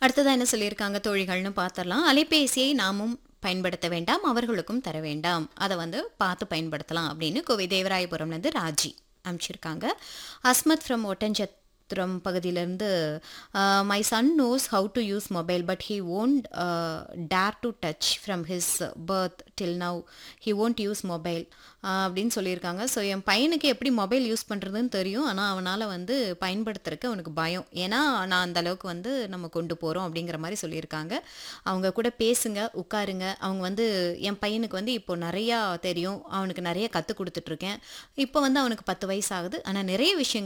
அடுத்ததா என்ன சொல்லியிருக்காங்க தோழிகள்னு பார்த்துடலாம் அலைபேசியை நாமும் பயன்படுத்த வேண்டாம் அவர்களுக்கும் தர வேண்டாம் அதை வந்து பார்த்து பயன்படுத்தலாம் அப்படின்னு கோவை தேவராயபுரம்லேருந்து ராஜி அனுப்பிச்சிருக்காங்க அஸ்மத் ஃப்ரம் ஒட்டஞ்சத்திரம் பகுதியிலேருந்து my son knows how to use mobile but he won't dare to touch from his birth till now he won't use mobile அப்படின்னு சொல்லியிருக்காங்க ஸோ என் பையனுக்கு எப்படி மொபைல் யூஸ் பண்ணுறதுன்னு தெரியும் ஆனால் அவனால் வந்து பயன்படுத்துறதுக்கு அவனுக்கு பயம் ஏன்னா நான் அந்த அளவுக்கு வந்து நம்ம கொண்டு போகிறோம் அப்படிங்கிற மாதிரி சொல்லியிருக்காங்க அவங்க கூட பேசுங்க உட்காருங்க அவங்க வந்து என் பையனுக்கு வந்து இப்போ நிறையா தெரியும் அவனுக்கு நிறைய கற்றுக் கொடுத்துட்ருக்கேன் இப்போ வந்து அவனுக்கு பத்து வயசு ஆகுது ஆனால் நிறைய விஷயங்கள்